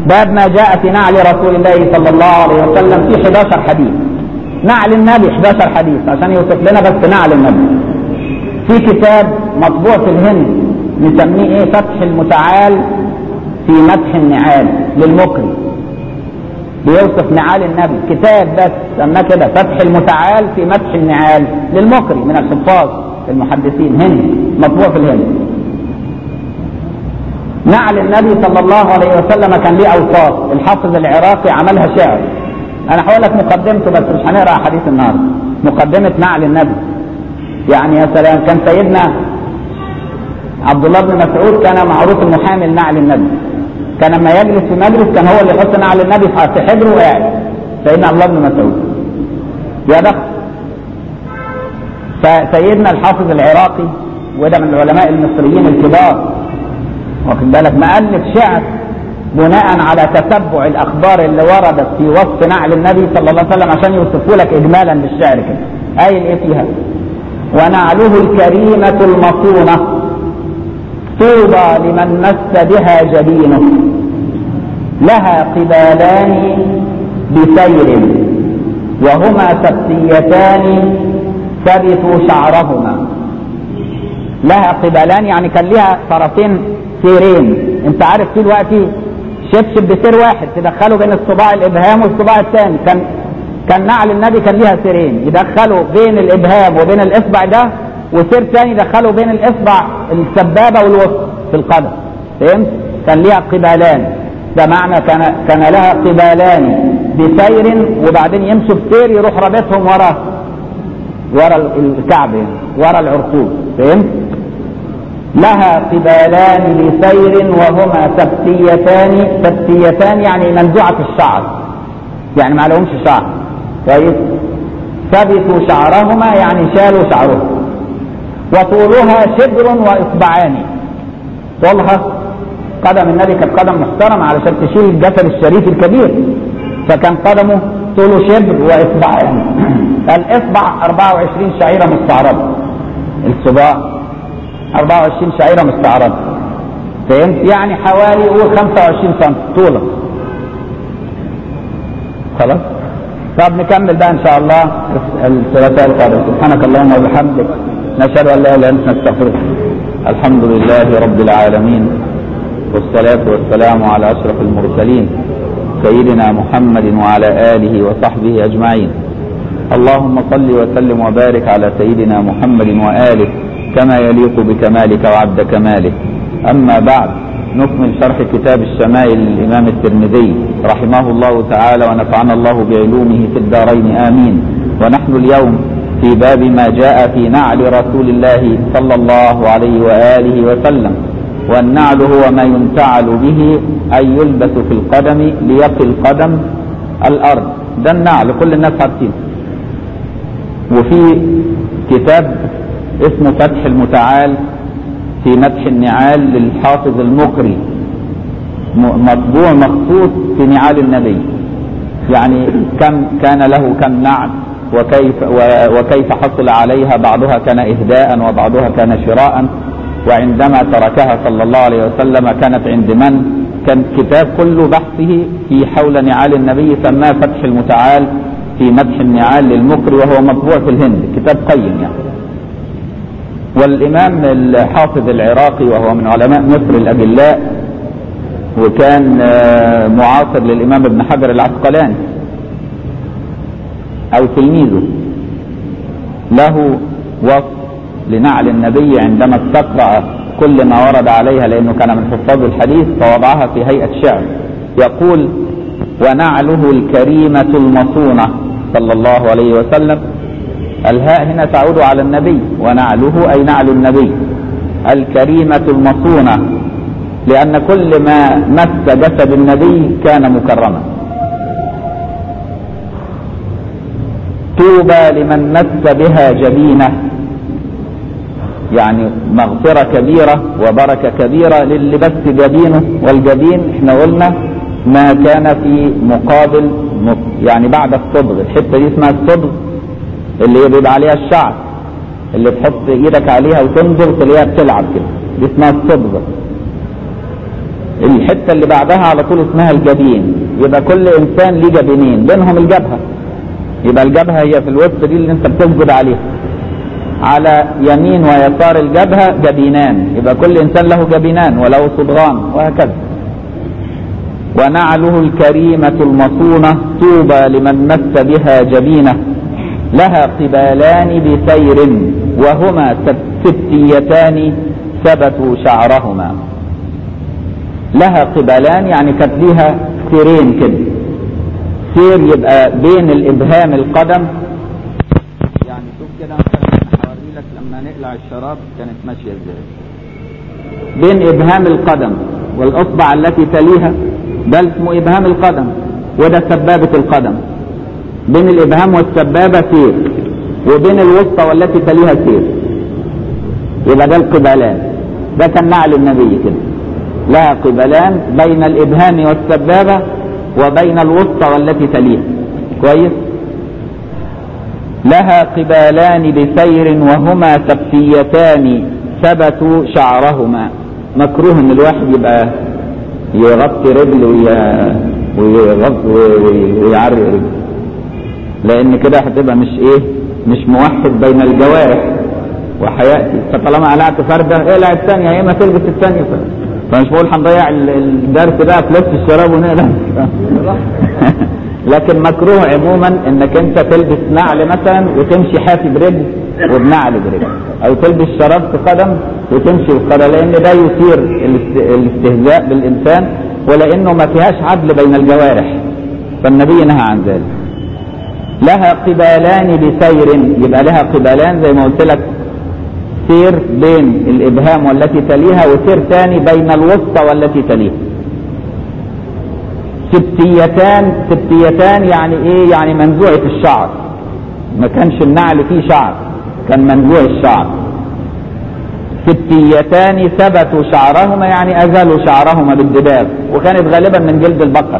باب ما جاء في نعل رسول الله صلى الله عليه وسلم في 11 حديث نعل النبي 11 حديث عشان يوصف لنا بس نعل النبي في كتاب مطبوع في الهند نسميه ايه فتح المتعال في مدح النعال للمقري بيوصف نعال النبي كتاب بس سماه كده فتح المتعال في مدح النعال للمقري من الحفاظ المحدثين هند مطبوع في الهند نعل النبي صلى الله عليه وسلم كان ليه اوصاف الحافظ العراقي عملها شعر انا هقول لك مقدمته بس مش هنقرا حديث النهارده مقدمه نعل النبي يعني يا سلام كان سيدنا عبد الله بن مسعود كان معروف انه حامل نعل النبي كان لما يجلس في مجلس كان هو اللي يحط نعل النبي في حجره وقاعد سيدنا عبد الله بن مسعود يا بخت فسيدنا الحافظ العراقي وده من العلماء المصريين الكبار واخد بالك مؤلف شعر بناء على تتبع الاخبار اللي وردت في وصف نعل النبي صلى الله عليه وسلم عشان يوصفوا لك اجمالا بالشعر كده قايل ايه فيها ونعله الكريمه المصونه طوبى لمن مس بها جبينه لها قبالان بسير وهما سبتيتان ثبتوا شعرهما لها قبالان يعني كان لها طرفين سيرين انت عارف في الوقت شبشب بسير واحد تدخله بين الصباع الابهام والصباع الثاني كان كان نعل النبي كان ليها سيرين يدخله بين الابهام وبين الاصبع ده وسير ثاني يدخله بين الاصبع السبابه والوسط في القدم فهمت؟ كان ليها قبالان ده معنى كان كان لها قبالان بسير وبعدين يمشوا بسير يروح رابطهم ورا ورا الكعب ورا العرقوب فهمت؟ لها قبالان لسير وهما سبتيتان سبتيتان يعني منزوعة الشعر يعني ما لهمش شعر كويس ثبتوا شعرهما يعني شالوا شعرهم وطولها شبر واصبعان طولها قدم النبي كانت قدم محترم علشان تشيل الجسد الشريف الكبير فكان قدمه طوله شبر واصبعان الاصبع 24 شعيره مستعرضه الصباع 24 شعيره مستعرضه فهمت يعني حوالي قول 25 سم طولا خلاص طب نكمل بقى ان شاء الله الثلاثاء القادم سبحانك اللهم وبحمدك نشهد ان لا اله الا انت نستغفرك الحمد لله رب العالمين والصلاه والسلام على اشرف المرسلين سيدنا محمد وعلى اله وصحبه اجمعين اللهم صل وسلم وبارك على سيدنا محمد واله كما يليق بكمالك وعبد كمالك اما بعد نكمل شرح كتاب الشمائل للامام الترمذي رحمه الله تعالى ونفعنا الله بعلومه في الدارين امين ونحن اليوم في باب ما جاء في نعل رسول الله صلى الله عليه واله وسلم والنعل هو ما ينتعل به اي يلبس في القدم ليقي القدم الارض ده النعل كل الناس عارفين وفي كتاب اسمه فتح المتعال في مدح النعال للحافظ المقري مطبوع مخصوص في نعال النبي يعني كم كان له كم نعل وكيف وكيف حصل عليها بعضها كان اهداء وبعضها كان شراء وعندما تركها صلى الله عليه وسلم كانت عند من كان كتاب كل بحثه في حول نعال النبي سماه فتح المتعال في مدح النعال للمقري وهو مطبوع في الهند كتاب قيم يعني والإمام الحافظ العراقي وهو من علماء مصر الأجلاء وكان معاصر للإمام ابن حجر العسقلاني أو تلميذه له وصف لنعل النبي عندما استقرأ كل ما ورد عليها لأنه كان من حفاظ الحديث فوضعها في هيئة شعر يقول ونعله الكريمة المصونة صلى الله عليه وسلم الهاء هنا تعود على النبي ونعله أي نعل النبي الكريمة المصونة لأن كل ما مس جسد النبي كان مكرما طوبى لمن مس بها جبينه يعني مغفرة كبيرة وبركة كبيرة للي بس جبينه والجبين احنا قلنا ما كان في مقابل يعني بعد الصدغ الحتة دي اسمها الصدغ اللي بيبقى عليها الشعر اللي تحط ايدك عليها وتنظر تلاقيها بتلعب كده دي اسمها الصبغة الحته اللي بعدها على طول اسمها الجبين يبقى كل انسان ليه جبينين بينهم الجبهه يبقى الجبهه هي في الوسط دي اللي انت بتسجد عليها على يمين ويسار الجبهه جبينان يبقى كل انسان له جبينان وله صدغان وهكذا ونعله الكريمة المصونة طوبى لمن مس بها جبينه لها قبالان بسير وهما ستيتان ثبتوا شعرهما لها قبالان يعني كانت ليها سيرين كده سير يبقى بين الابهام القدم يعني شوف كده مثلا هوري لك لما نقلع الشراب كانت ماشيه ازاي بين ابهام القدم والاصبع التي تليها ده اسمه ابهام القدم وده سبابه القدم بين الابهام والسبابه سير وبين الوسطى والتي تليها سير يبقى ده القبالان ده كان نعل النبي كده لها قبلان بين الإبهام والسبابة وبين الوسطى والتي تليها كويس لها قبالان بسير وهما سبتيتان ثبتوا شعرهما مكروه ان الواحد يبقى يغطي رجل ويغطي ويعري رجل لان كده هتبقى مش ايه مش موحد بين الجوارح وحياتي فطالما قلعت فرده اقلع الثانيه يا اما تلبس الثانيه فمش بقول هنضيع الدرس بقى في لبس الشراب ونقلع لكن مكروه عموما انك انت تلبس نعل مثلا وتمشي حافي برجل وبنعل برجل او تلبس شراب في قدم وتمشي بقدم لان ده يثير الاستهزاء بالانسان ولانه ما فيهاش عدل بين الجوارح فالنبي نهى عن ذلك لها قبالان بسير يبقى لها قبالان زي ما قلت لك سير بين الابهام والتي تليها وسير ثاني بين الوسطى والتي تليها سبتيتان سبتيتان يعني ايه يعني منزوعة الشعر ما كانش النعل فيه شعر كان منزوع الشعر سبتيتان ثبتوا شعرهما يعني ازالوا شعرهما بالدباغ وكانت غالبا من جلد البقر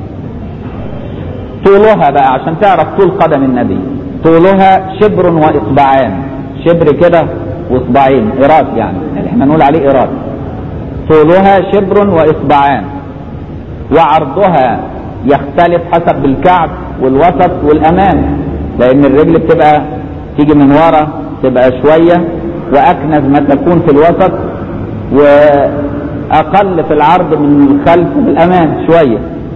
طولها بقى عشان تعرف طول قدم النبي طولها شبر واصبعان شبر كده واصبعين ايراد يعني اللي احنا نقول عليه ايراد طولها شبر واصبعان وعرضها يختلف حسب الكعب والوسط والامام لان الرجل بتبقى تيجي من ورا تبقى شويه واكنز ما تكون في الوسط واقل في العرض من الخلف في الامام شويه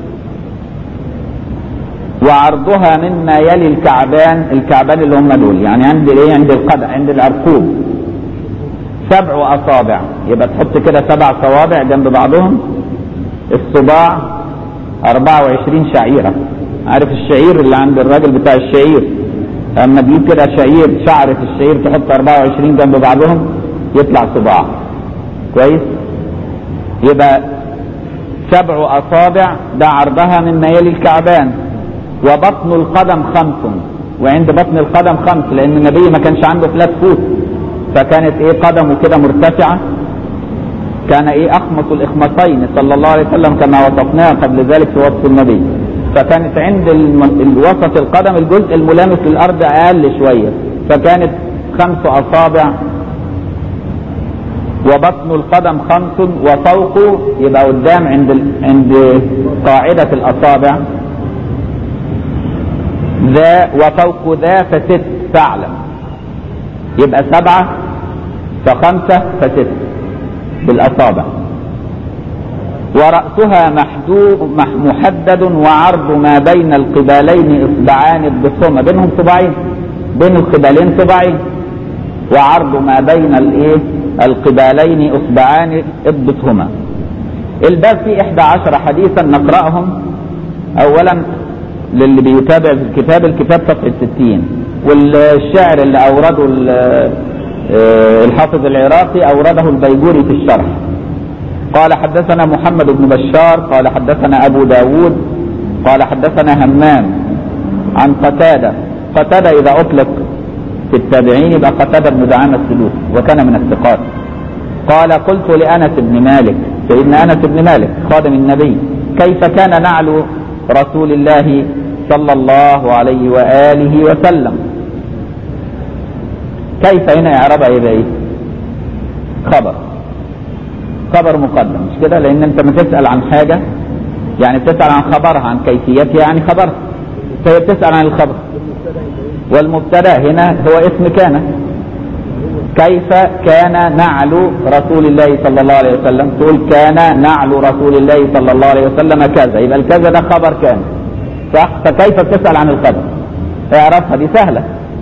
وعرضها مما يلي الكعبان الكعبان اللي هم دول يعني عند الايه عند القدم عند العرقوب سبع اصابع يبقى تحط كده سبع صوابع جنب بعضهم الصباع 24 شعيره عارف الشعير اللي عند الراجل بتاع الشعير اما تجيب كده شعير شعرة الشعير تحط 24 جنب بعضهم يطلع صباع كويس يبقى سبع اصابع ده عرضها مما يلي الكعبان وبطن القدم خمس وعند بطن القدم خمس لان النبي ما كانش عنده ثلاث فوت فكانت ايه قدمه كده مرتفعه كان ايه اخمص الاخمصين صلى الله عليه وسلم كما وصفناه قبل ذلك في وصف النبي فكانت عند الوسط القدم الجزء الملامس للارض اقل شويه فكانت خمس اصابع وبطن القدم خمس وفوقه يبقى قدام عند ال... عند قاعده الاصابع ذا وفوق ذا فست فاعلم يبقى سبعة فخمسة فست بالأصابع ورأسها محدود محدد وعرض ما بين القبالين إصبعان الضخمة بينهم صباعين بين القبالين صباعين وعرض ما بين الايه القبالين إصبعان اضبطهما الباب فيه 11 حديثا نقرأهم أولا للي بيتابع في الكتاب الكتاب صفحة 60 والشعر اللي أورده الحافظ العراقي أورده البيجوري في الشرح قال حدثنا محمد بن بشار قال حدثنا أبو داود قال حدثنا همام عن قتادة قتادة إذا أطلق في التابعين يبقى قتادة بن دعامة السلوك وكان من الثقات قال قلت لأنس بن مالك سيدنا أنس بن مالك خادم النبي كيف كان نعل رسول الله صلى الله عليه وآله وسلم كيف هنا إعرابها يبقى إيه؟ خبر خبر مقدم مش كده لان انت ما تسال عن حاجه يعني بتسال عن خبرها عن كيفيتها يعني خبرها فهي بتسال عن الخبر والمبتدا هنا هو اسم كان كيف كان نعل رسول الله صلى الله عليه وسلم تقول كان نعل رسول الله صلى الله عليه وسلم كذا يبقى الكذا ده خبر كان صح فكيف بتسال عن الخبر اعرفها دي سهله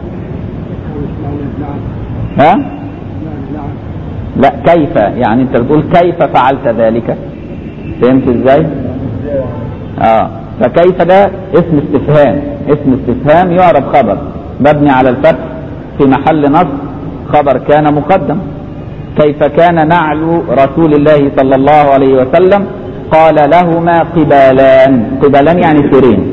ها لا كيف يعني انت بتقول كيف فعلت ذلك فهمت ازاي اه فكيف ده اسم استفهام اسم استفهام يعرف خبر مبني على الفتح في محل نصب خبر كان مقدم كيف كان نعل رسول الله صلى الله عليه وسلم قال لهما قبالان قبالان يعني سيرين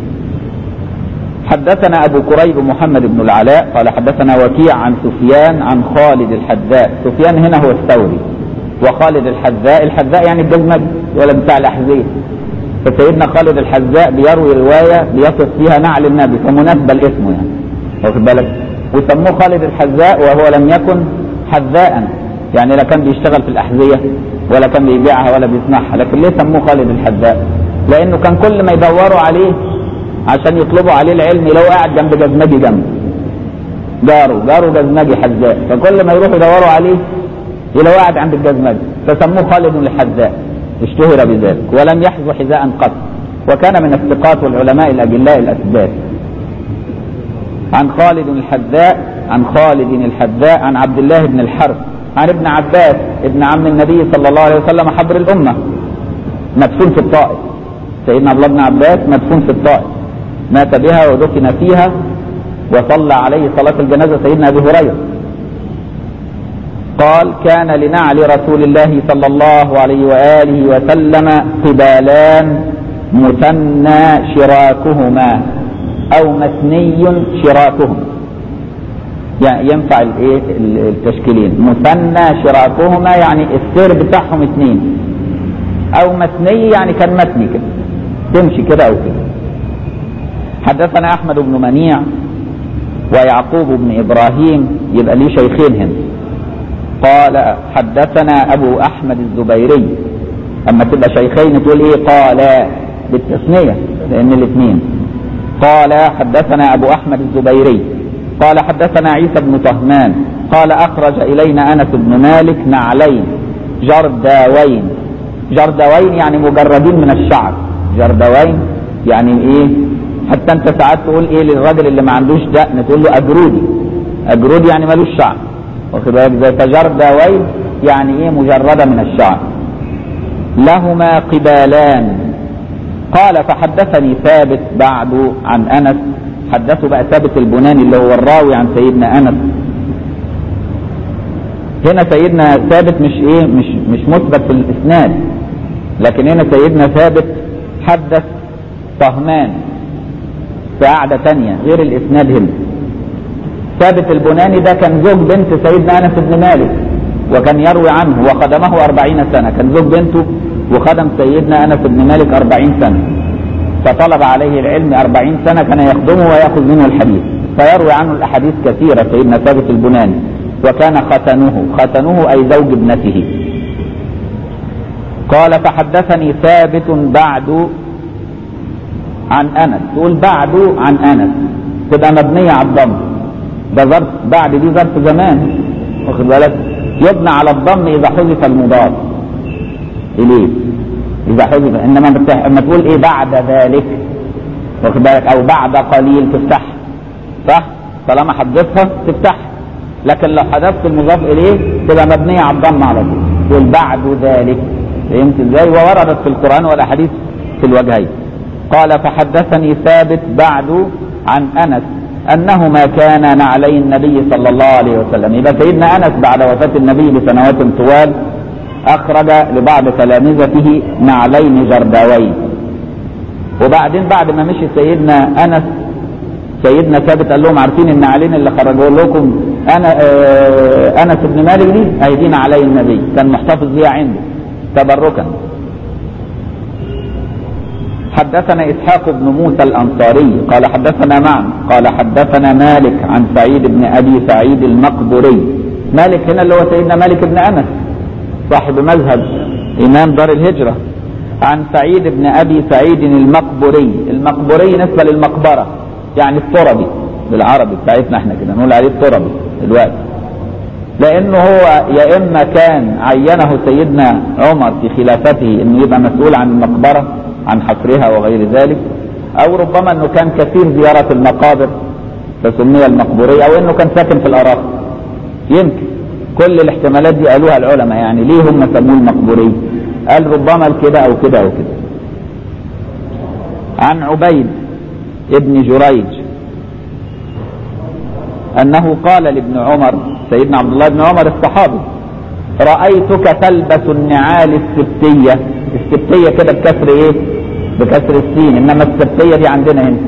حدثنا أبو كريب محمد بن العلاء قال حدثنا وكيع عن سفيان عن خالد الحذاء سفيان هنا هو الثوري وخالد الحذاء الحذاء يعني الجزمج ولا بتاع الأحذية فسيدنا خالد الحذاء بيروي رواية بيصف فيها نعل النبي فمناسبة لاسمه يعني واخد بالك وسموه خالد الحذاء وهو لم يكن حذاء يعني لا كان بيشتغل في الأحذية ولا كان بيبيعها ولا بيصنعها لكن ليه سموه خالد الحذاء لأنه كان كل ما يدوروا عليه عشان يطلبوا عليه العلم لو قاعد جنب جزمجي جنبه جاره جاره جزمجي حذاء فكل ما يروحوا يدوروا عليه يلاقوا قاعد عند الجزمجي فسموه خالد الحذاء اشتهر بذلك ولم يحظ حذاء قط وكان من الثقات والعلماء الاجلاء الاسباب عن خالد الحذاء عن خالد الحذاء عن عبد الله بن الحرب عن ابن عباس ابن عم النبي صلى الله عليه وسلم حبر الامه مدفون في الطائف سيدنا عبد الله بن عباس مدفون في الطائف مات بها ودفن فيها وصلى عليه صلاة الجنازة سيدنا أبي هريرة قال كان لنعل رسول الله صلى الله عليه وآله وسلم قبالان مثنى شراكهما أو مثني شراكهما يعني ينفع الايه التشكيلين مثنى شراكهما يعني السير بتاعهم اثنين او مثني يعني كان متني كده تمشي كده او كده حدثنا احمد بن منيع ويعقوب بن ابراهيم يبقى ليه شيخين هنا قال حدثنا ابو احمد الزبيري اما تبقى شيخين تقول ايه قال بالتثنيه لان الاثنين قال حدثنا ابو احمد الزبيري قال حدثنا عيسى بن طهمان قال اخرج الينا انس بن مالك نعلين جرداوين جرداوين يعني مجردين من الشعر جرداوين يعني ايه حتى انت ساعات تقول ايه للراجل اللي ما عندوش دقن تقول له اجرودي اجرودي يعني ملوش شعر واخد بالك زي فجرداوين يعني ايه مجرده من الشعر لهما قبالان قال فحدثني ثابت بعد عن انس حدثه بقى ثابت البناني اللي هو الراوي عن سيدنا انس هنا سيدنا ثابت مش ايه مش مش مثبت في الاسناد لكن هنا سيدنا ثابت حدث طهمان في قعده ثانيه غير الاسناد هنا ثابت البناني ده كان زوج بنت سيدنا انس بن مالك وكان يروي عنه وخدمه أربعين سنة كان زوج بنته وخدم سيدنا أنس بن مالك أربعين سنة فطلب عليه العلم أربعين سنة كان يخدمه ويأخذ منه الحديث فيروي عنه الأحاديث كثيرة سيدنا ثابت البناني وكان ختنه ختنه أي زوج ابنته قال فحدثني ثابت بعد عن أنس تقول بعد عن أنس تبقى مبنية على الضم ده ظرف بعد دي ظرف زمان واخد بالك يبنى على الضم إذا حذف المضاف إليه إذا حذف إنما بتح... لما تقول إيه بعد ذلك واخد بالك أو بعد قليل تفتح صح؟ طالما حذفتها تفتح لكن لو حذفت المضاف إليه تبقى مبنية على الضم على طول تقول بعد ذلك فهمت إزاي؟ ووردت في القرآن والأحاديث في الوجهين قال فحدثني ثابت بعد عن أنس أنهما كان نعلي النبي صلى الله عليه وسلم يبقى سيدنا أنس بعد وفاة النبي بسنوات طوال أخرج لبعض تلامذته نعلين جرداوين وبعدين بعد ما مشي سيدنا أنس سيدنا ثابت قال لهم عارفين النعلين اللي خرجوا لكم أنا آه أنس بن مالك دي أيدينا علي النبي كان محتفظ بيها عنده تبركا حدثنا إسحاق بن موسى الأنصاري قال حدثنا معن قال حدثنا مالك عن سعيد بن أبي سعيد المقبري مالك هنا اللي هو سيدنا مالك بن أنس صاحب مذهب إمام دار الهجرة عن سعيد بن أبي سعيد المقبري المقبري نسبة للمقبرة يعني التربي بالعربي بتاعتنا احنا كده نقول عليه التربي دلوقتي لانه هو يا اما كان عينه سيدنا عمر في خلافته انه يبقى مسؤول عن المقبره عن حفرها وغير ذلك او ربما انه كان كثير زياره المقابر فسمي المقبوري او انه كان ساكن في الاراضي يمكن كل الاحتمالات دي قالوها العلماء يعني ليه هم سموه المقبوري قال ربما كده او كده او كده عن عبيد ابن جريج انه قال لابن عمر سيدنا عبد الله بن عمر الصحابي رايتك تلبس النعال السبتيه السبتيه كده بكسر ايه بكسر السين انما السبتيه دي عندنا هنا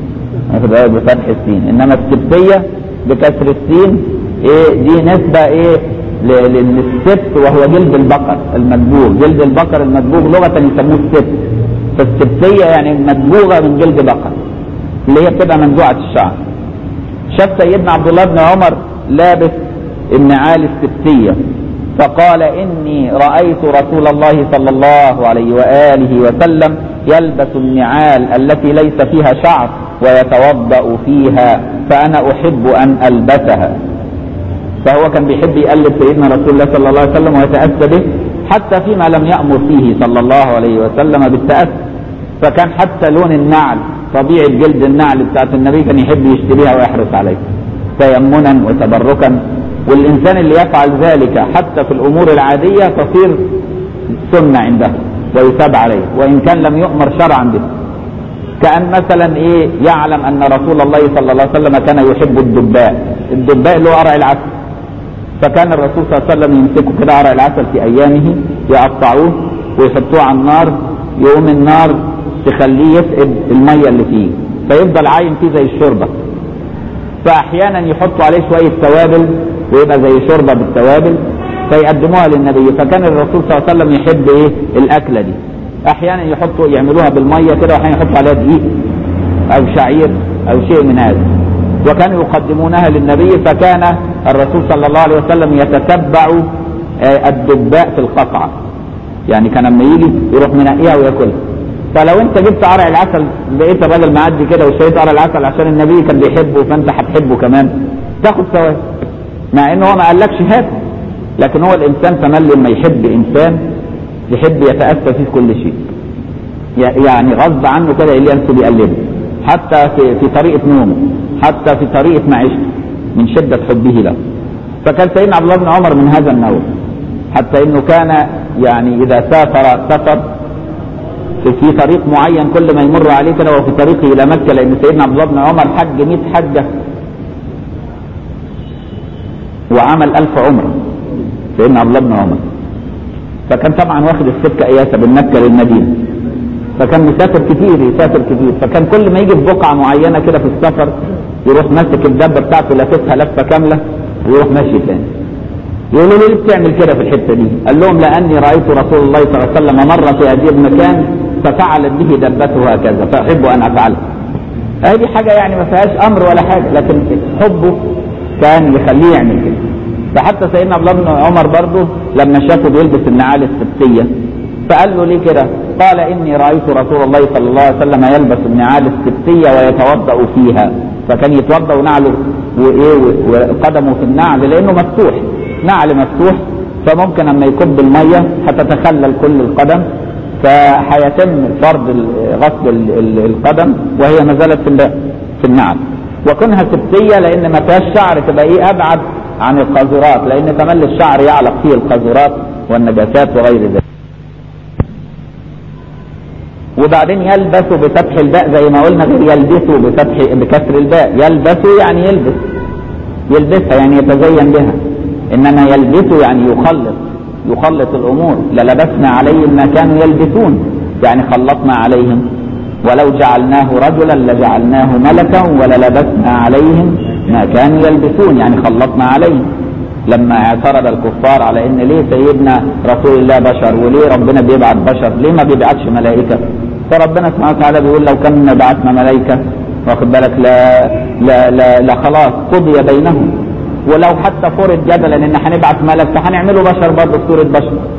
بفتح السين انما السبتيه بكسر السين ايه دي نسبه ايه للسبت وهو جلد البقر المدبوغ جلد البقر المدبوغ لغه يسموه السبت فالسبتيه يعني مدبوغه من جلد بقر اللي هي بتبقى منزوعه الشعر شاف سيدنا عبد الله بن عمر لابس النعال السبتية فقال إني رأيت رسول الله صلى الله عليه وآله وسلم يلبس النعال التي ليس فيها شعر ويتوضأ فيها فأنا أحب أن ألبسها فهو كان بيحب يقلد سيدنا رسول الله صلى الله عليه وسلم ويتأسى به حتى فيما لم يأمر فيه صلى الله عليه وسلم بالتأسي فكان حتى لون النعل طبيعة جلد النعل بتاعت النبي كان يحب يشتريها ويحرص عليها تيمنا وتبركا والإنسان اللي يفعل ذلك حتى في الأمور العادية تصير سنة عنده ويثاب عليه وإن كان لم يؤمر شرعا به كأن مثلا إيه يعلم أن رسول الله صلى الله عليه وسلم كان يحب الدباء الدباء اللي هو قرع العسل فكان الرسول صلى الله عليه وسلم يمسكه كده قرع العسل في أيامه يقطعوه ويحطوه على النار يقوم النار تخليه يسقب المية اللي فيه فيفضل عايم فيه زي الشوربة فأحيانا يحطوا عليه شوية توابل ويبقى زي شوربة بالتوابل فيقدموها للنبي فكان الرسول صلى الله عليه وسلم يحب ايه الأكلة دي أحيانا يحطوا يعملوها بالمية كده وأحيانا يحطوا عليها دقيق أو شعير أو شيء من هذا وكانوا يقدمونها للنبي فكان الرسول صلى الله عليه وسلم يتتبع الدباء في القطعة يعني كان لما يجي يروح منقيها وياكلها فلو انت جبت قرع العسل لقيت الراجل معدي كده واشتريت قرع العسل عشان النبي كان بيحبه فانت هتحبه كمان تاخد ثواب مع ان هو ما قالكش هات لكن هو الانسان تملي لما يحب انسان يحب يتاسى فيه في كل شيء يعني غصب عنه كده اللي ينسى يقلبه حتى في, في طريقه نومه حتى في طريقه معيشته من شده حبه له فكان سيدنا عبد الله بن عمر من هذا النوع حتى انه كان يعني اذا سافر سفر في طريق معين كل ما يمر عليه كده وهو في طريقه الى مكه لان سيدنا عبد الله بن عمر حج 100 حجه وعمل ألف عمره سيدنا عبد الله بن عمر فكان طبعا واخد السكه اياسه من مكه للمدينه فكان مسافر كتير يسافر كتير فكان كل ما يجي في بقعه معينه كده في السفر يروح ماسك الدبه بتاعته لاففها لفه كامله ويروح ماشي تاني يقولوا له ليه بتعمل كده في الحته دي؟ قال لهم لاني رايت رسول الله صلى الله عليه وسلم مر في هذه المكان ففعلت به دبته هكذا فاحب ان افعله. هذه حاجه يعني ما فيهاش امر ولا حاجه لكن حبه كان يخليه يعمل كده. فحتى سيدنا عبد الله بن عمر برضه لما شافه بيلبس النعال السبتيه فقال له ليه كده؟ قال اني رايت رسول الله صلى الله عليه وسلم يلبس النعال السبتيه ويتوضا فيها فكان يتوضا ونعله وايه وقدمه في النعل لانه مفتوح نعل مفتوح فممكن اما يكب الميه هتتخلل كل القدم فهيتم فرض غسل القدم وهي ما زالت في في النعل وكونها سبتيه لان ما فيهاش شعر تبقى ايه ابعد عن القاذورات لان تملي الشعر يعلق فيه القاذورات والنجاسات وغير ذلك وبعدين يلبس بفتح الباء زي ما قلنا غير يلبسوا بفتح بكسر الباء يلبسوا يعني يلبس يلبسها يعني يتزين بها انما يلبس يعني يخلط يخلط الامور للبسنا عليهم ما كانوا يلبسون يعني خلطنا عليهم ولو جعلناه رجلا لجعلناه ملكا وللبسنا عليهم ما كانوا يلبسون يعني خلطنا عليهم لما اعترض الكفار على ان ليه سيدنا رسول الله بشر وليه ربنا بيبعت بشر ليه ما بيبعتش ملائكه فربنا سبحانه وتعالى بيقول لو كنا بعتنا ملائكه واخد بالك لا لا لا, لا خلاص قضي بينهم ولو حتى فرض جدلا ان هنبعت ملك فهنعمله بشر برضه صورة بشر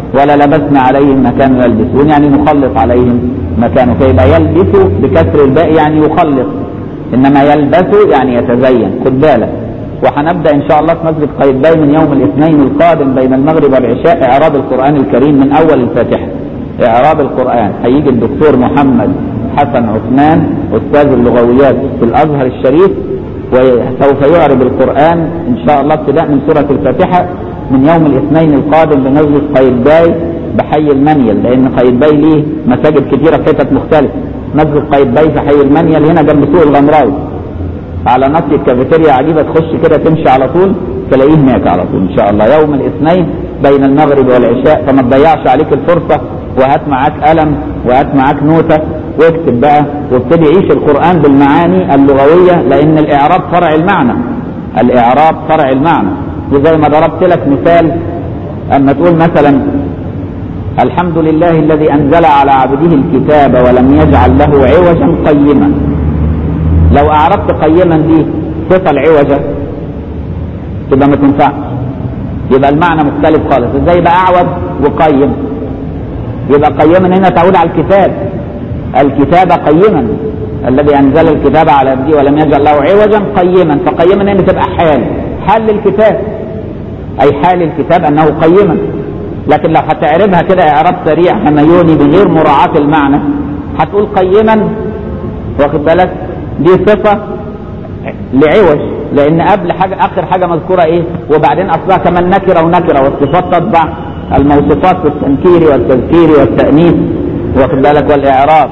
ولا لبسنا عليهم ما كانوا يلبسون يعني نخلط عليهم ما كانوا فيبقى يلبس بكسر الباء يعني يخلط انما يلبس يعني يتزين خد بالك وهنبدا ان شاء الله في مسجد قايتباي من يوم الاثنين القادم بين المغرب والعشاء اعراب القران الكريم من اول الفاتحه اعراب القران هيجي الدكتور محمد حسن عثمان استاذ اللغويات في الازهر الشريف وسوف يعرب القران ان شاء الله ابتداء من سوره الفاتحه من يوم الاثنين القادم بمسجد قايتباي بحي المنيل لان قايتباي ليه مساجد كثيره في حتت مختلفه مسجد قايتباي في حي المنيل هنا جنب سوق الغمراوي على نص الكافيتيريا عجيبه تخش كده تمشي على طول تلاقيه هناك على طول ان شاء الله يوم الاثنين بين المغرب والعشاء فما تضيعش عليك الفرصه وهات معاك قلم وهات معاك نوته واكتب بقى وابتدي عيش القران بالمعاني اللغويه لان الاعراب فرع المعنى الاعراب فرع المعنى وزي ما ضربت لك مثال اما تقول مثلا الحمد لله الذي انزل على عبده الكتاب ولم يجعل له عوجا قيما لو اعربت قيما دي صفه العوجه تبقى ما تنفعش يبقى المعنى مختلف خالص ازاي يبقى اعوج وقيم يبقى قيما هنا تعود على الكتاب الكتاب قيما الذي انزل الكتاب على عبده ولم يجعل له عوجا قيما فقيما هنا تبقى حال حال للكتاب اي حال الكتاب انه قيما لكن لو هتعربها كده اعراب سريع هميوني بغير مراعاة المعنى هتقول قيما واخد بالك دي صفة لعوج لان قبل حاجة اخر حاجة مذكورة ايه وبعدين اصلها كمان نكرة ونكرة والصفات تتبع الموصوفات في التنكير والتذكير والتأنيث واخد بالك والاعراب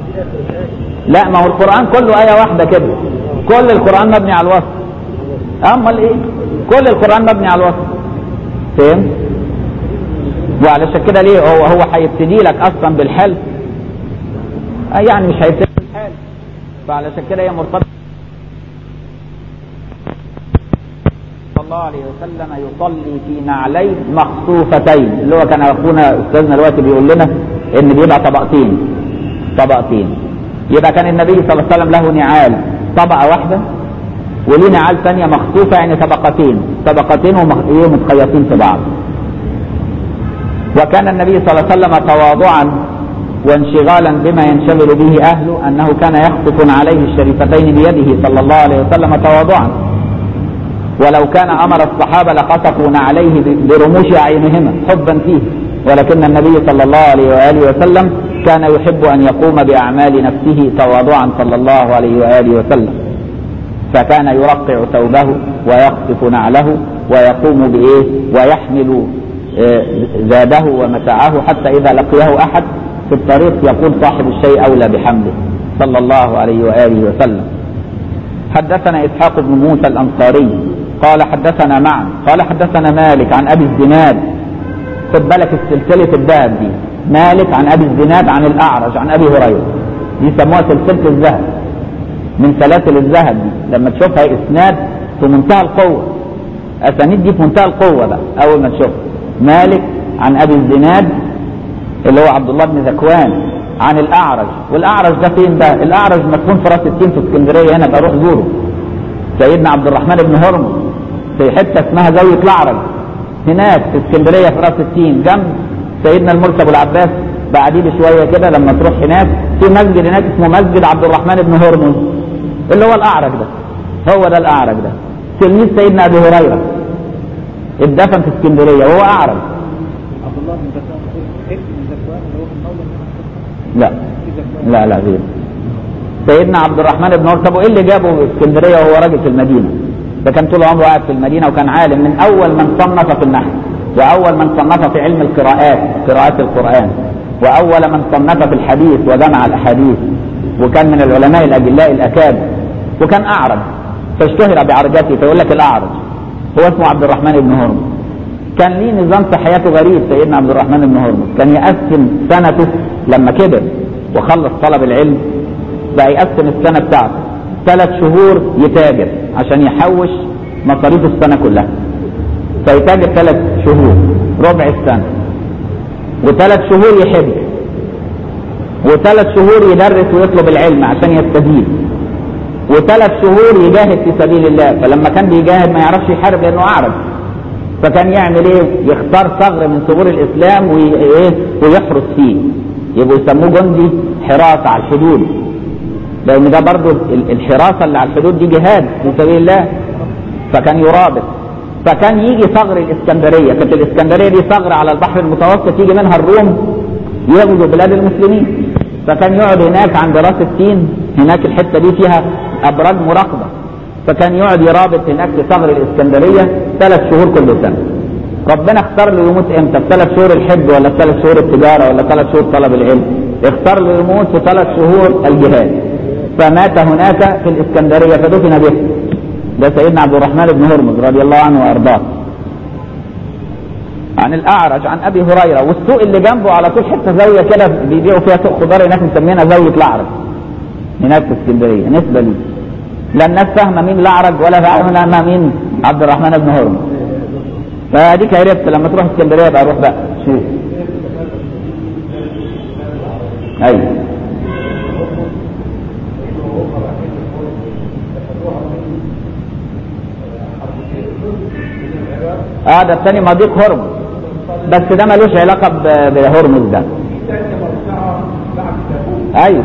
لا ما هو القرآن كله آية واحدة كده كل القرآن مبني على الوصف امال ايه كل القرآن مبني على الوصف فهمت وعلشان كده ليه هو هو هيبتدي لك اصلا بالحل آه يعني مش هيبتدي بالحل فعلشان كده هي مرتبطه صلى الله عليه وسلم يصلي في نعلين مخصوفتين اللي هو كان اخونا استاذنا دلوقتي بيقول لنا ان بيبقى طبقتين طبقتين يبقى كان النبي صلى الله عليه وسلم له نعال طبقه واحده وليه نعال ثانيه مخصوفه يعني طبقتين طبقتين ومتخيطين في بعض وكان النبي صلى الله عليه وسلم تواضعا وانشغالا بما ينشغل به اهله انه كان يخطف عليه الشريفتين بيده صلى الله عليه وسلم تواضعا ولو كان امر الصحابه لقصفوا عليه برموش اعينهما حبا فيه ولكن النبي صلى الله عليه واله وسلم كان يحب ان يقوم باعمال نفسه تواضعا صلى الله عليه واله وسلم فكان يرقع ثوبه ويخطف نعله ويقوم بايه ويحمل زاده ومتاعه حتى إذا لقيه أحد في الطريق يقول صاحب الشيء أولى بحمله صلى الله عليه وآله وسلم حدثنا إسحاق بن موسى الأنصاري قال حدثنا معا قال حدثنا مالك عن أبي الزناد خد بالك السلسلة الذهب دي مالك عن أبي الزناد عن الأعرج عن أبي هريرة دي سموها سلسلة الذهب من سلاسل الذهب دي لما تشوفها إسناد في منتهى القوة أسانيد دي في منتهى القوة بقى أول ما تشوفها مالك عن ابي الزناد اللي هو عبد الله بن ذكوان عن الاعرج والاعرج ده فين ده الاعرج مدفون في راس التين في اسكندريه هنا بروح زوره سيدنا عبد الرحمن بن هرمز في حته اسمها زاويه الاعرج هناك في اسكندريه في راس التين جنب سيدنا المرسي ابو العباس بعديه بشويه كده لما تروح هناك في مسجد هناك اسمه مسجد عبد الرحمن بن هرمز اللي هو الاعرج ده هو ده الاعرج ده تلميذ سيدنا ابي هريره اتدفن في اسكندريه وهو اعرج عبد الله بن زكوان ابن زكوان اللي هو في المولى لا لا لا غير سيدنا عبد الرحمن بن عمر طب وايه اللي جابه في اسكندريه وهو راجل في المدينه ده كان طول عمره قاعد في المدينه وكان عالم من اول من صنف في النحو واول من صنف في علم القراءات قراءات القران واول من صنف في الحديث وجمع الاحاديث وكان من العلماء الاجلاء الاكابر وكان اعرج فاشتهر بعرجته فيقول لك الاعرج هو اسمه عبد الرحمن بن هرمز كان ليه نظام في حياته غريب سيدنا عبد الرحمن بن هرمز كان يقسم سنته لما كبر وخلص طلب العلم بقى يقسم السنه بتاعته ثلاث شهور يتاجر عشان يحوش مصاريف السنه كلها فيتاجر ثلاث شهور ربع السنه وثلاث شهور يحب وثلاث شهور يدرس ويطلب العلم عشان يستفيد وثلاث شهور يجاهد في سبيل الله فلما كان بيجاهد ما يعرفش يحارب لانه اعرج فكان يعمل ايه يختار ثغر من ثغور الاسلام وايه ويحرس فيه يبقوا يسموه جندي حراسه على الحدود لان ده برضو ال- الحراسه اللي على الحدود دي جهاد في سبيل الله فكان يرابط فكان يجي ثغر الاسكندريه كانت الاسكندريه دي ثغر على البحر المتوسط يجي منها الروم يغزو بلاد المسلمين فكان يقعد هناك عند راس التين هناك الحته دي فيها ابراج مراقبه فكان يقعد يرابط هناك في ثغر الاسكندريه ثلاث شهور كل سنه ربنا اختار له يموت امتى في ثلاث شهور الحج ولا في ثلاث شهور التجاره ولا ثلاث شهور طلب العلم اختار له يموت في ثلاث شهور الجهاد فمات هناك في الاسكندريه فدفن به ده سيدنا عبد الرحمن بن هرمز رضي الله عنه وارضاه عن الاعرج عن ابي هريره والسوق اللي جنبه على طول حته زاويه كده بيبيعوا فيها سوق خضار هناك مسمينها زاويه الاعرج هناك في اسكندريه نسبه لي لا الناس فاهمه مين الاعرج ولا فاهمه مين عبد الرحمن بن هرمز فاديك عرفت لما تروح اسكندريه يبقى روح بقى شوف ايوه اه ده الثاني مضيق هرمز بس ده ملوش علاقه ب- بهرمز ده ايوه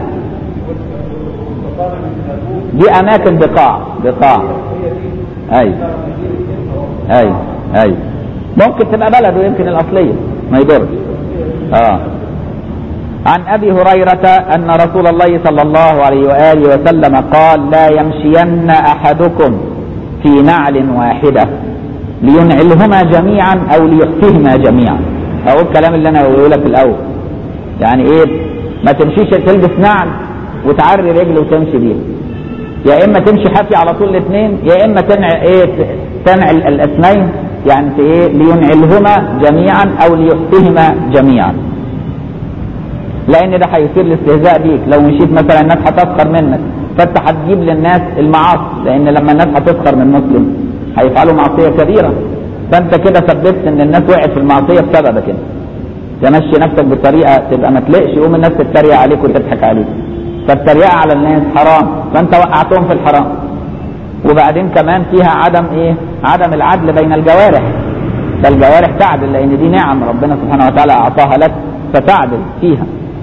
دي اماكن بقاع بقاع ايوه ايوه ايوه ممكن تبقى بلده يمكن الاصليه ما يضرش اه عن ابي هريره ان رسول الله صلى الله عليه واله وسلم قال لا يمشين احدكم في نعل واحده لينعلهما جميعا او ليحفهما جميعا اقول الكلام اللي انا بقوله لك الاول يعني ايه ما تمشيش تلبس نعل وتعري رجل وتمشي بيها يا اما تمشي حافي على طول الاثنين يا اما تنع ايه تنعل الاثنين يعني ت- ايه لينعلهما جميعا او ليحفهما جميعا لان ده هيصير الاستهزاء بيك لو مشيت مثلا الناس هتسخر منك فانت هتجيب للناس المعاصي لان لما الناس هتسخر من مسلم هيفعلوا معصيه كبيره فانت كده سببت ان الناس وقعت في المعصيه بسببك انت تمشي نفسك بطريقه تبقى ما تلقش يقوم الناس تتريق عليك وتضحك عليك فالتريقه على الناس حرام فانت وقعتهم في الحرام وبعدين كمان فيها عدم ايه عدم العدل بين الجوارح فالجوارح تعدل لان دي نعم ربنا سبحانه وتعالى اعطاها لك فتعدل فيها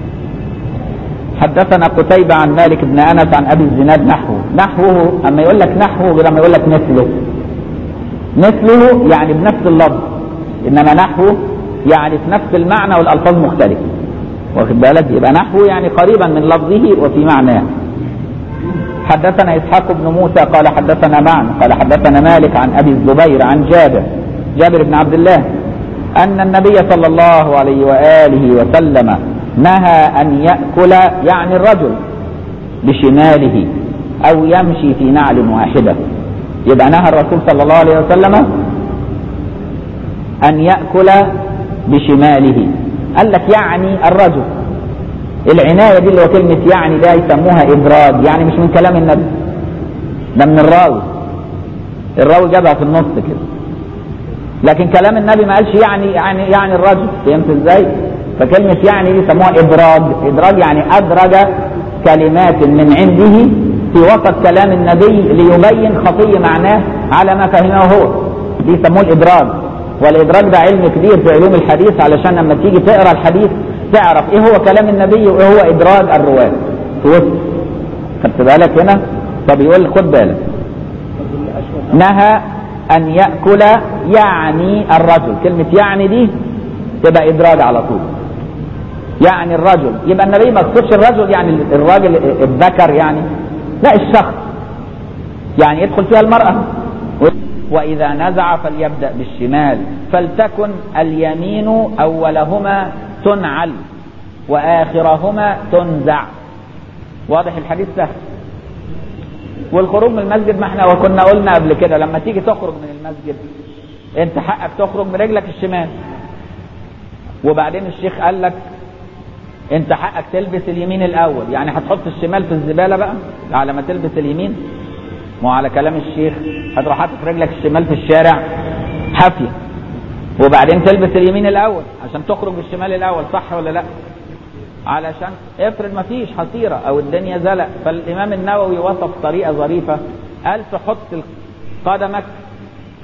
حدثنا قتيبة عن مالك بن أنس عن أبي الزناد نحوه نحوه أما يقول لك نحوه غير أما يقول لك مثله مثله يعني بنفس اللفظ إنما نحوه يعني في نفس المعنى والألفاظ مختلفة واخد بالك يبقى نحوه يعني قريبا من لفظه وفي معناه حدثنا إسحاق بن موسى قال حدثنا معن قال حدثنا مالك عن أبي الزبير عن جابر جابر بن عبد الله أن النبي صلى الله عليه وآله وسلم نهى أن يأكل يعني الرجل بشماله أو يمشي في نعل واحدة يبقى نهى الرسول صلى الله عليه وسلم أن يأكل بشماله قال لك يعني الرجل العناية دي اللي هو كلمة يعني ده يسموها إبراج يعني مش من كلام النبي ده من الراوي الراوي جابها في النص كده لكن كلام النبي ما قالش يعني يعني يعني الرجل فهمت ازاي؟ فكلمة يعني دي يسموها إدراج إدراج يعني أدرج كلمات من عنده في وسط كلام النبي ليبين خفي معناه على ما فهمه هو دي يسموه الإدراج والإدراج ده علم كبير في علوم الحديث علشان لما تيجي تقرأ الحديث تعرف إيه هو كلام النبي وإيه هو إدراج الرواة في وسط خدت بالك هنا فبيقول خد بالك نهى أن يأكل يعني الرجل كلمة يعني دي تبقى إدراج على طول يعني الرجل يبقى النبي ما يقصدش الرجل يعني الراجل الذكر يعني لا الشخص يعني يدخل فيها المرأة وإذا نزع فليبدأ بالشمال فلتكن اليمين أولهما تنعل وآخرهما تنزع واضح الحديث سهل والخروج من المسجد ما احنا وكنا قلنا قبل كده لما تيجي تخرج من المسجد انت حقك تخرج برجلك الشمال وبعدين الشيخ قال لك انت حقك تلبس اليمين الاول يعني هتحط الشمال في الزباله بقى على ما تلبس اليمين ما هو على كلام الشيخ هتروح حاطط رجلك الشمال في الشارع حافيه وبعدين تلبس اليمين الاول عشان تخرج بالشمال الاول صح ولا لا علشان افرض ما فيش حصيره او الدنيا زلق فالامام النووي وصف طريقه ظريفه قال تحط قدمك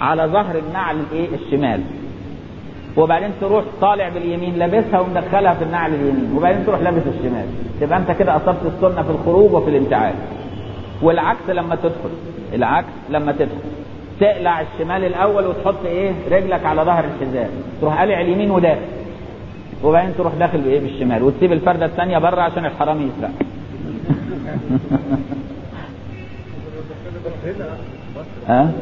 على ظهر النعل الايه الشمال وبعدين تروح طالع باليمين لابسها ومدخلها في النعل اليمين وبعدين تروح لابس الشمال تبقى انت كده اصبت السنه في الخروج وفي الانتعال والعكس لما تدخل العكس لما تدخل تقلع الشمال الاول وتحط ايه رجلك على ظهر الحذاء تروح قلع اليمين وداخل وبعدين تروح داخل بايه بالشمال وتسيب الفرده الثانيه بره عشان الحرامي يسرق ها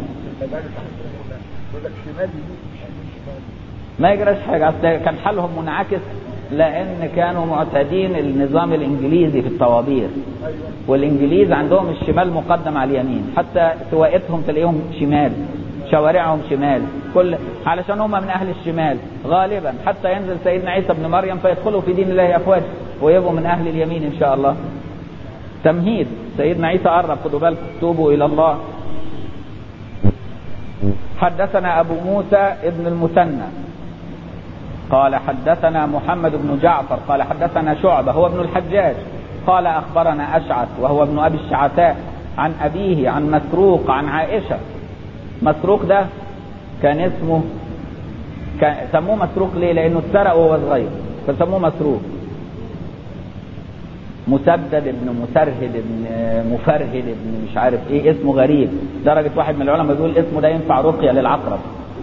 ما يجراش حاجه اصل كان حالهم منعكس لان كانوا معتادين النظام الانجليزي في الطوابير والانجليز عندهم الشمال مقدم على اليمين حتى سواقتهم تلاقيهم شمال شوارعهم شمال كل علشان هم من اهل الشمال غالبا حتى ينزل سيدنا عيسى ابن مريم فيدخلوا في دين الله افواج ويبقوا من اهل اليمين ان شاء الله تمهيد سيدنا عيسى قرب خدوا بالكم توبوا الى الله حدثنا ابو موسى ابن المثنى قال حدثنا محمد بن جعفر قال حدثنا شعبة هو ابن الحجاج قال أخبرنا أشعث وهو ابن أبي الشعثاء عن أبيه عن مسروق عن عائشة مسروق ده كان اسمه كان سموه مسروق ليه؟ لأنه اتسرق وهو صغير فسموه مسروق مسدد ابن مسرهد ابن مفرهد ابن مش عارف ايه اسمه غريب درجة واحد من العلماء بيقول اسمه ده ينفع رقية للعقرب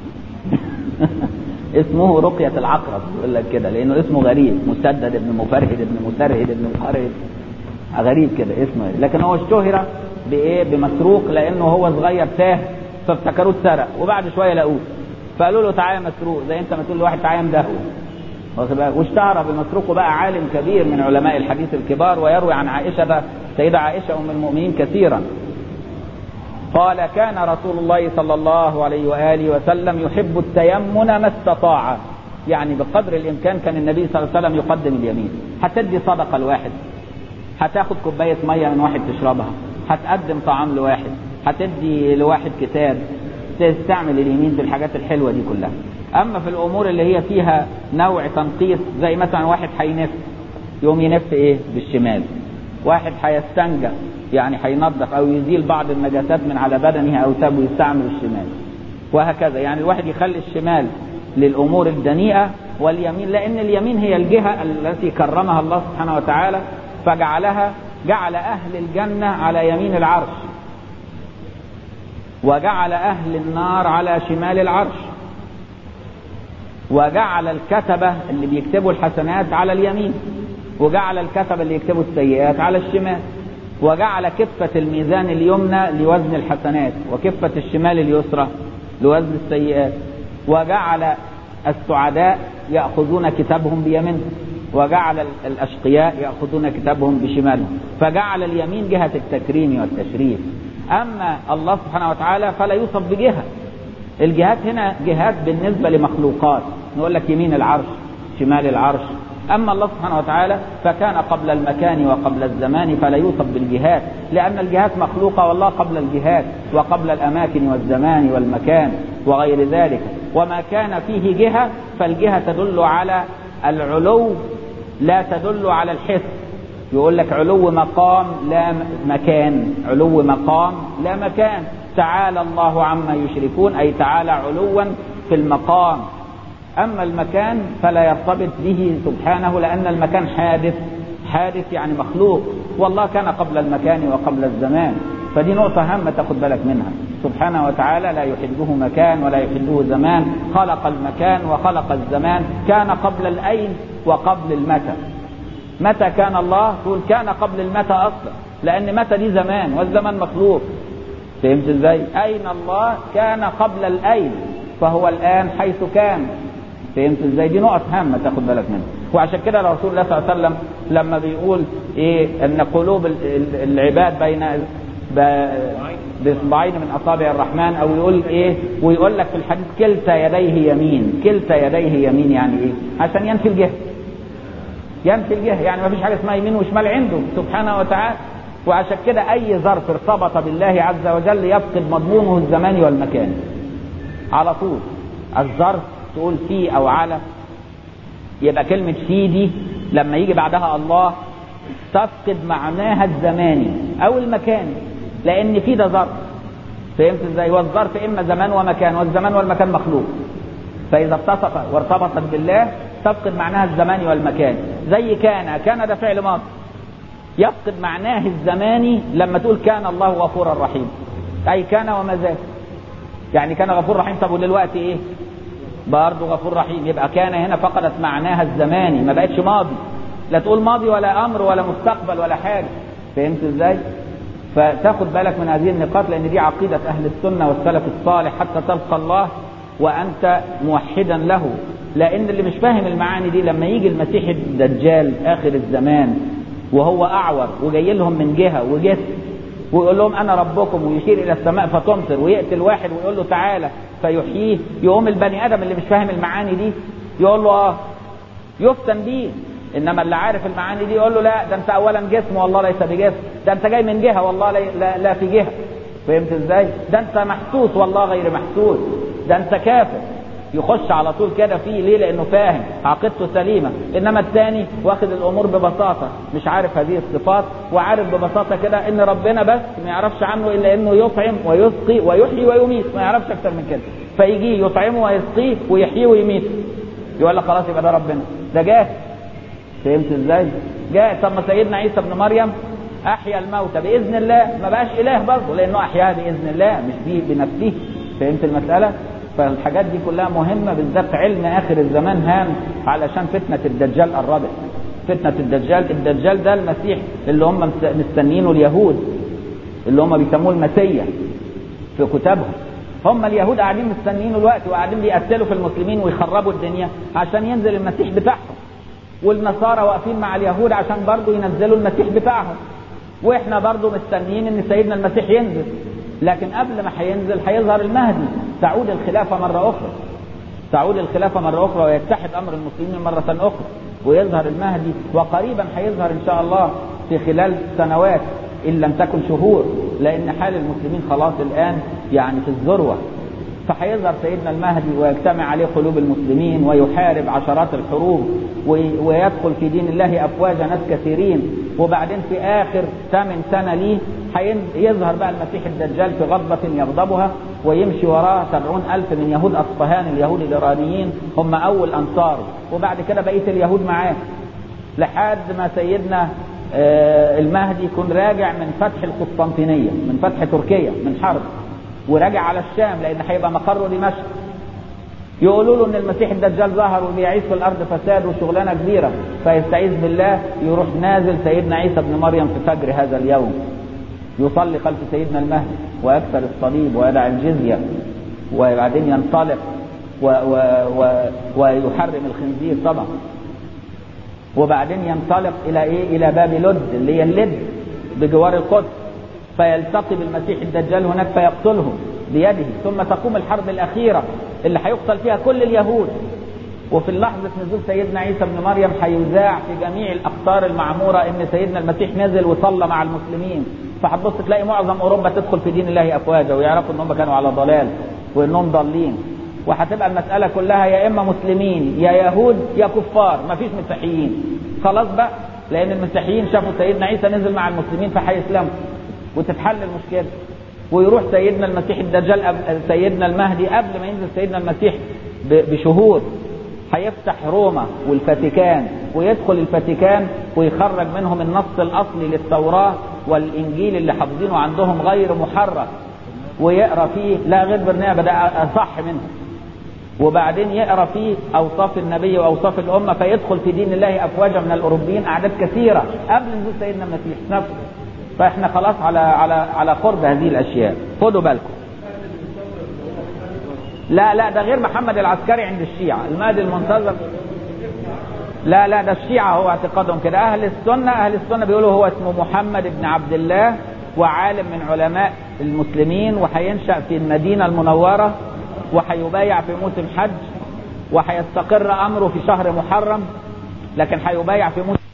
اسمه رقية العقرب يقول لك كده لأنه اسمه غريب مسدد ابن مفرهد ابن مسرهد ابن مفرهد غريب كده اسمه لكن هو اشتهر بإيه بمسروق لأنه هو صغير تاه فافتكروه اتسرق وبعد شوية لقوه فقالوا له تعالى مسروق زي انت ما تقول لواحد تعالى مدهو واشتهر بمسروق وبقى عالم كبير من علماء الحديث الكبار ويروي عن عائشة سيدة عائشة أم المؤمنين كثيرا قال كان رسول الله صلى الله عليه وآله وسلم يحب التيمن ما استطاع يعني بقدر الإمكان كان النبي صلى الله عليه وسلم يقدم اليمين هتدي صدقة لواحد هتاخد كوباية مية من واحد تشربها هتقدم طعام لواحد هتدي لواحد كتاب تستعمل اليمين في الحاجات الحلوة دي كلها أما في الأمور اللي هي فيها نوع تنقيص زي مثلا واحد هينف يقوم ينف إيه بالشمال واحد هيستنجى يعني هينظف او يزيل بعض النجاسات من على بدنه او ثوبه يستعمل الشمال وهكذا يعني الواحد يخلي الشمال للامور الدنيئه واليمين لان اليمين هي الجهه التي كرمها الله سبحانه وتعالى فجعلها جعل اهل الجنه على يمين العرش وجعل اهل النار على شمال العرش وجعل الكتبه اللي بيكتبوا الحسنات على اليمين وجعل الكتبه اللي يكتبوا السيئات على الشمال وجعل كفة الميزان اليمنى لوزن الحسنات وكفة الشمال اليسرى لوزن السيئات وجعل السعداء يأخذون كتابهم بيمينهم وجعل الأشقياء يأخذون كتابهم بشمالهم فجعل اليمين جهة التكريم والتشريف أما الله سبحانه وتعالى فلا يوصف بجهة الجهات هنا جهات بالنسبة لمخلوقات نقول لك يمين العرش شمال العرش أما الله سبحانه وتعالى فكان قبل المكان وقبل الزمان فلا يوصف بالجهات لأن الجهات مخلوقة والله قبل الجهات وقبل الأماكن والزمان والمكان وغير ذلك وما كان فيه جهة فالجهة تدل على العلو لا تدل على الحس يقول لك علو مقام لا مكان علو مقام لا مكان تعالى الله عما يشركون أي تعالى علوا في المقام أما المكان فلا يرتبط به سبحانه لأن المكان حادث حادث يعني مخلوق والله كان قبل المكان وقبل الزمان فدي نقطة هامة تاخد بالك منها سبحانه وتعالى لا يحده مكان ولا يحده زمان خلق المكان وخلق الزمان كان قبل الأين وقبل المتى متى كان الله تقول كان قبل المتى أصلا لأن متى دي زمان والزمان مخلوق فهمت ازاي أين الله كان قبل الأين فهو الآن حيث كان فهمت ازاي دي نقط هامه تاخد بالك منها وعشان كده رسول الله صلى الله عليه وسلم لما بيقول ايه ان قلوب العباد بين باصبعين من اصابع الرحمن او يقول ايه ويقول لك في الحديث كلتا يديه يمين كلتا يديه يمين يعني ايه عشان ينفي الجهه ينفي الجهه يعني ما فيش حاجه اسمها يمين وشمال عنده سبحانه وتعالى وعشان كده اي ظرف ارتبط بالله عز وجل يفقد مضمونه الزمان والمكان على طول الظرف تقول في او على يبقى كلمة في دي لما يجي بعدها الله تفقد معناها الزماني او المكاني لان في ده ظرف فهمت ازاي والظرف اما زمان ومكان والزمان والمكان مخلوق فاذا اتصف وارتبطت بالله تفقد معناها الزمان والمكان زي كان كان ده فعل ماضي يفقد معناه الزماني لما تقول كان الله غفورا رحيما اي كان وما زال يعني كان غفور رحيم طب ودلوقتي ايه برضه غفور رحيم يبقى كان هنا فقدت معناها الزماني ما بقتش ماضي لا تقول ماضي ولا امر ولا مستقبل ولا حاجه فهمت ازاي فتاخد بالك من هذه النقاط لان دي عقيده اهل السنه والسلف الصالح حتى تلقى الله وانت موحدا له لان اللي مش فاهم المعاني دي لما يجي المسيح الدجال اخر الزمان وهو اعور وجاي لهم من جهه وجسم ويقول لهم انا ربكم ويشير الى السماء فتمطر ويقتل واحد ويقول له تعالى فيحييه يقوم البني ادم اللي مش فاهم المعاني دي يقول له اه يفتن بيه انما اللي عارف المعاني دي يقول له لا ده انت اولا جسم والله ليس بجسم ده انت جاي من جهه والله لا, لا, لا في جهه فهمت ازاي ده انت محسوس والله غير محسوس ده انت كافر يخش على طول كده فيه ليه لانه فاهم عقيدته سليمه انما الثاني واخد الامور ببساطه مش عارف هذه الصفات وعارف ببساطه كده ان ربنا بس ما يعرفش عنه الا انه يطعم ويسقي ويحيي ويميت ما يعرفش اكتر من كده فيجي يطعمه ويسقيه ويحييه ويميته يقول لك خلاص يبقى ده ربنا ده جاهز فهمت ازاي؟ جاء طب ما سيدنا عيسى ابن مريم احيا الموتى باذن الله ما بقاش اله برضه لانه احياها باذن الله مش به بنفسه فهمت المساله؟ فالحاجات دي كلها مهمه بالذات علم اخر الزمان هام علشان فتنه الدجال قربت فتنه الدجال الدجال ده المسيح اللي هم مستنيينه اليهود اللي هم بيسموه المسيا في كتابهم هم اليهود قاعدين مستنيينه الوقت وقاعدين بيقتلوا في المسلمين ويخربوا الدنيا عشان ينزل المسيح بتاعهم والنصارى واقفين مع اليهود عشان برضه ينزلوا المسيح بتاعهم واحنا برضه مستنيين ان سيدنا المسيح ينزل لكن قبل ما هينزل هيظهر المهدي تعود الخلافه مره اخرى تعود الخلافه مره اخرى ويتحد امر المسلمين مره اخرى ويظهر المهدي وقريبا هيظهر ان شاء الله في خلال سنوات ان لم تكن شهور لان حال المسلمين خلاص الان يعني في الذروه فهيظهر سيدنا المهدي ويجتمع عليه قلوب المسلمين ويحارب عشرات الحروب ويدخل في دين الله افواج ناس كثيرين وبعدين في اخر ثامن سنه ليه يظهر بقى المسيح الدجال في غضبة يغضبها ويمشي وراه سبعون ألف من يهود أصفهان اليهود الإيرانيين هم أول أنصاره وبعد كده بقية اليهود معاه لحد ما سيدنا المهدي يكون راجع من فتح القسطنطينية من فتح تركيا من حرب وراجع على الشام لان هيبقى مقره دمشق يقولوا له ان المسيح الدجال ظهر وبيعيش في الارض فساد وشغلانه كبيره فيستعيذ بالله يروح نازل سيدنا عيسى ابن مريم في فجر هذا اليوم يصلي خلف سيدنا المهدي ويكسر الصليب ويدع الجزيه وبعدين ينطلق و و و ويحرم الخنزير طبعا وبعدين ينطلق الى ايه؟ الى باب لد اللي هي اللد بجوار القدس فيلتقي بالمسيح الدجال هناك فيقتله بيده ثم تقوم الحرب الأخيرة اللي هيقتل فيها كل اليهود وفي لحظة نزول سيدنا عيسى ابن مريم هيذاع في جميع الأقطار المعمورة إن سيدنا المسيح نزل وصلى مع المسلمين فهتبص تلاقي معظم أوروبا تدخل في دين الله أفواجا ويعرفوا إنهم كانوا على ضلال وإنهم ضالين وهتبقى المسألة كلها يا إما مسلمين يا يهود يا كفار مفيش مسيحيين خلاص بقى لأن المسيحيين شافوا سيدنا عيسى نزل مع المسلمين فهيسلموا وتتحل المشكله ويروح سيدنا المسيح الدجال سيدنا المهدي قبل ما ينزل سيدنا المسيح بشهور هيفتح روما والفاتيكان ويدخل الفاتيكان ويخرج منهم النص الاصلي للتوراه والانجيل اللي حافظينه عندهم غير محرف ويقرا فيه لا غير برنامج ده اصح منه وبعدين يقرا فيه اوصاف النبي واوصاف الامه فيدخل في دين الله افواجا من الاوروبيين اعداد كثيره قبل نزول سيدنا المسيح نفسه فاحنا خلاص على على على قرب هذه الاشياء خدوا بالكم لا لا ده غير محمد العسكري عند الشيعة المهدي المنتظر لا لا ده الشيعة هو اعتقادهم كده أهل السنة أهل السنة بيقولوا هو اسمه محمد بن عبد الله وعالم من علماء المسلمين وهينشأ في المدينة المنورة وهيبايع في موسم حج وهيستقر أمره في شهر محرم لكن هيبايع في موسم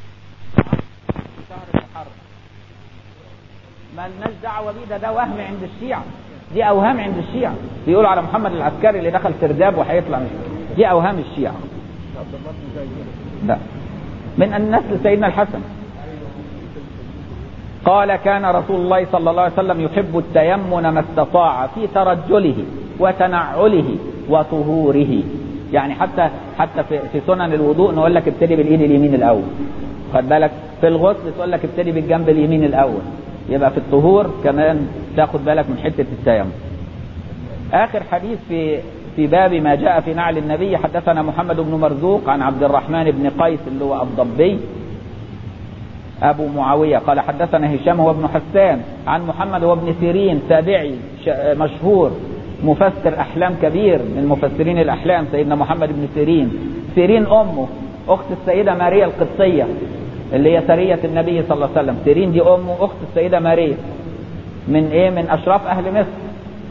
شهر محرم ما لناش دعوة بيه ده ده وهم عند الشيعة دي أوهام عند الشيعة بيقولوا على محمد العسكري اللي دخل سرداب وهيطلع مش دي أوهام الشيعة لا من النسل سيدنا الحسن قال كان رسول الله صلى الله عليه وسلم يحب التيمن ما استطاع في ترجله وتنعله وطهوره يعني حتى حتى في, في سنن الوضوء نقول لك ابتدي بالايد اليمين الاول خد بالك في الغسل تقول لك ابتدي بالجنب اليمين الاول يبقى في الطهور كمان تاخد بالك من حته التيمم اخر حديث في في باب ما جاء في نعل النبي حدثنا محمد بن مرزوق عن عبد الرحمن بن قيس اللي هو الضبي أبو معاوية قال حدثنا هشام هو ابن حسان عن محمد وابن سيرين تابعي مشهور مفسر أحلام كبير من مفسرين الأحلام سيدنا محمد بن سيرين سيرين أمه أخت السيدة ماريا القبطية اللي هي سرية النبي صلى الله عليه وسلم سيرين دي أمه أخت السيدة ماريا من إيه من أشراف أهل مصر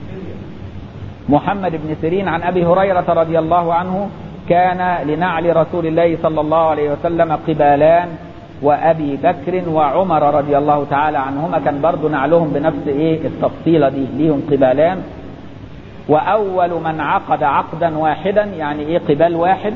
محمد بن سيرين عن أبي هريرة رضي الله عنه كان لنعل رسول الله صلى الله عليه وسلم قبالان وابي بكر وعمر رضي الله تعالى عنهما كان برضو نعلهم بنفس ايه التفصيله دي ليهم قبالان واول من عقد عقدا واحدا يعني ايه قبال واحد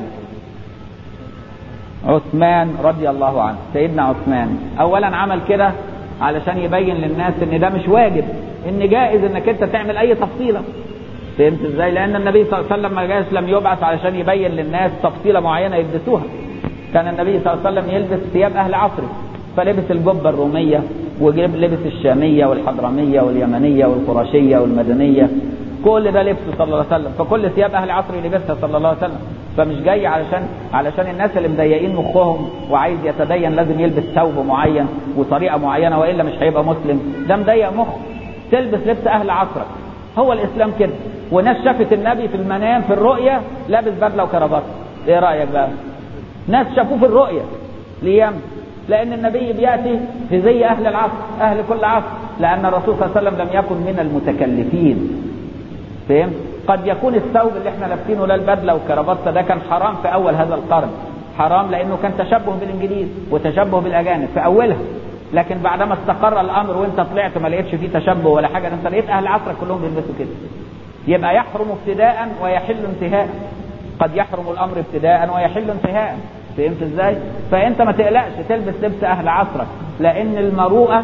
عثمان رضي الله عنه سيدنا عثمان اولا عمل كده علشان يبين للناس ان ده مش واجب ان جائز انك انت تعمل اي تفصيله فهمت ازاي لان النبي صلى الله عليه وسلم ما جاءش لم يبعث علشان يبين للناس تفصيله معينه يلبسوها كان النبي صلى الله عليه وسلم يلبس ثياب اهل عصره فلبس الجبه الروميه ولبس الشاميه والحضرميه واليمنيه والقرشيه والمدنيه كل ده لبسه صلى الله عليه وسلم فكل ثياب اهل عصره لبسها صلى الله عليه وسلم فمش جاي علشان علشان الناس اللي مضيقين مخهم وعايز يتدين لازم يلبس ثوب معين وطريقه معينه والا مش هيبقى مسلم ده مضيق مخه تلبس لبس اهل عصرك هو الاسلام كده وناس شافت النبي في المنام في الرؤيه لابس بدله وكرافته ايه رايك بقى ناس شافوه في الرؤية ليام لأن النبي بيأتي في زي أهل العصر أهل كل عصر لأن الرسول صلى الله عليه وسلم لم يكن من المتكلفين فهم؟ قد يكون الثوب اللي احنا لابسينه لا البدلة والكرافته ده كان حرام في أول هذا القرن حرام لأنه كان تشبه بالإنجليز وتشبه بالأجانب في أولها لكن بعدما استقر الأمر وأنت طلعت ما لقيتش فيه تشبه ولا حاجة أنت لقيت أهل عصرك كلهم بيلبسوا كده يبقى يحرم ابتداء ويحل انتهاء قد يحرم الامر ابتداء ويحل انتهاء فهمت ازاي فانت ما تقلقش تلبس لبس اهل عصرك لان المروءه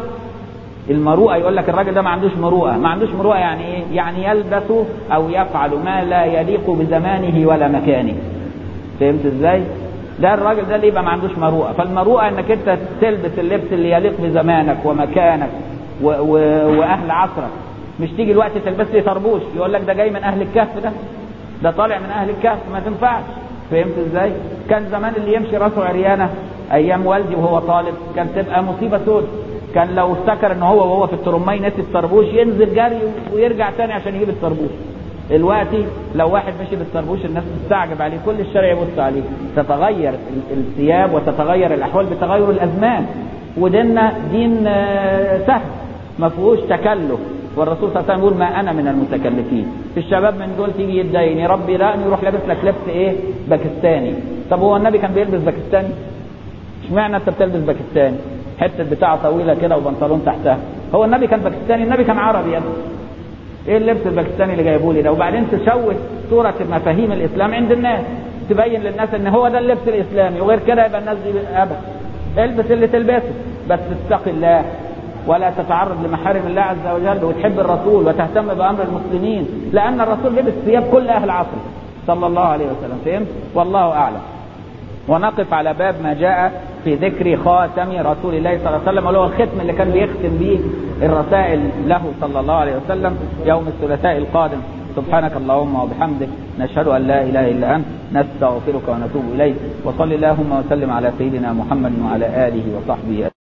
المروءه يقول لك الراجل ده ما عندوش مروءه ما عندوش مروءه يعني ايه يعني يلبس او يفعل ما لا يليق بزمانه ولا مكانه فهمت ازاي ده الراجل ده اللي يبقى ما عندوش مروءه فالمروءه انك انت تلبس اللبس اللي يليق بزمانك ومكانك و و واهل عصرك مش تيجي الوقت تلبس لي طربوش يقول لك ده جاي من اهل الكهف ده ده طالع من اهل الكهف ما تنفعش فهمت ازاي كان زمان اللي يمشي راسه عريانه ايام والدي وهو طالب كان تبقى مصيبه سود كان لو افتكر ان هو وهو في الترمي نسي الطربوش ينزل جري ويرجع تاني عشان يجيب الطربوش دلوقتي لو واحد مشي بالطربوش الناس تستعجب عليه كل الشارع يبص عليه تتغير الثياب وتتغير الاحوال بتغير الازمان وديننا دين سهل ما فيهوش تكلف والرسول صلى الله عليه وسلم يقول ما انا من المتكلفين في الشباب من دول تيجي يتدين يا ربي لا يروح لابس لك لبس ايه باكستاني طب هو النبي كان بيلبس باكستاني اشمعنى انت بتلبس باكستاني حته بتاعه طويله كده وبنطلون تحتها هو النبي كان باكستاني النبي كان عربي يا ايه اللبس الباكستاني اللي جايبه لي ده وبعدين تشوه صوره مفاهيم الاسلام عند الناس تبين للناس ان هو ده اللبس الاسلامي وغير كده يبقى الناس دي ابدا البس اللي تلبسه بس اتق الله ولا تتعرض لمحارم الله عز وجل وتحب الرسول وتهتم بامر المسلمين لان الرسول لبس ثياب كل اهل عصره صلى الله عليه وسلم فهمت والله اعلم ونقف على باب ما جاء في ذكر خاتم رسول الله صلى الله عليه وسلم اللي هو الختم اللي كان بيختم به الرسائل له صلى الله عليه وسلم يوم الثلاثاء القادم سبحانك اللهم وبحمدك نشهد ان لا اله الا انت نستغفرك ونتوب اليك وصل اللهم وسلم على سيدنا محمد وعلى اله وصحبه